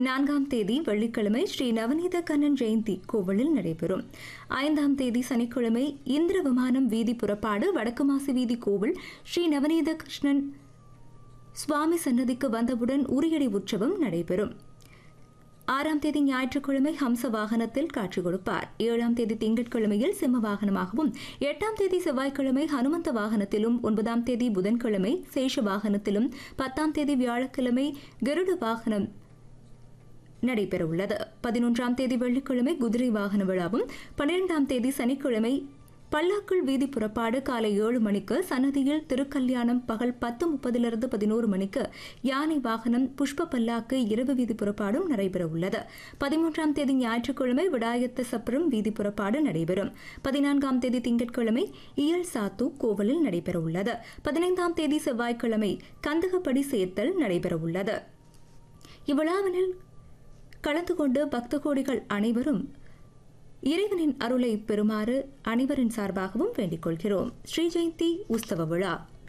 நான்காம் தேதி வெள்ளிக்கிழமை ஸ்ரீ நவநீத கண்ணன் ஜெயந்தி கோவிலில் நடைபெறும் ஐந்தாம் தேதி சனிக்கிழமை இந்திர விமானம் வீதி புறப்பாடு வடக்கு மாசி வீதி கோவில் ஸ்ரீ நவநீத கிருஷ்ணன் சுவாமி சன்னதிக்கு வந்தவுடன் உரியடி உற்சவம் நடைபெறும் ஆறாம் தேதி ஞாயிற்றுக்கிழமை ஹம்ச வாகனத்தில் காட்சி கொடுப்பார் ஏழாம் தேதி திங்கட்கிழமையில் சிம்ம வாகனமாகவும் எட்டாம் தேதி செவ்வாய்க்கிழமை ஹனுமந்த வாகனத்திலும் ஒன்பதாம் தேதி புதன்கிழமை சேஷ வாகனத்திலும் பத்தாம் தேதி வியாழக்கிழமை கருட வாகனம் நடைபெறவுள்ளது பதினொன்றாம் தேதி வெள்ளிக்கிழமை குதிரை வாகன விழாவும் பன்னிரெண்டாம் தேதி சனிக்கிழமை பல்லாக்குள் வீதி புறப்பாடு காலை ஏழு மணிக்கு சன்னதியில் திருக்கல்யாணம் பகல் பத்து முப்பதிலிருந்து பதினோரு மணிக்கு யானை வாகனம் புஷ்ப பல்லாக்கு இரவு வீதி புறப்பாடும் நடைபெறவுள்ளது பதிமூன்றாம் தேதி ஞாயிற்றுக்கிழமை விடாயத்த சப்பரம் வீதி புறப்பாடு நடைபெறும் பதினான்காம் தேதி திங்கட்கிழமை இயல் சாத்து கோவிலில் நடைபெறவுள்ளது பதினைந்தாம் தேதி செவ்வாய்க்கிழமை கந்தகப்படி சேர்த்தல் நடைபெறவுள்ளது இவ்விழாவினில் கலந்து கொண்டு பக்த கோடிகள் அனைவரும் இறைவனின் அருளை பெறுமாறு அனைவரின் சார்பாகவும் வேண்டிக் கொள்கிறோம் ஸ்ரீ ஜெயந்தி உற்சவ விழா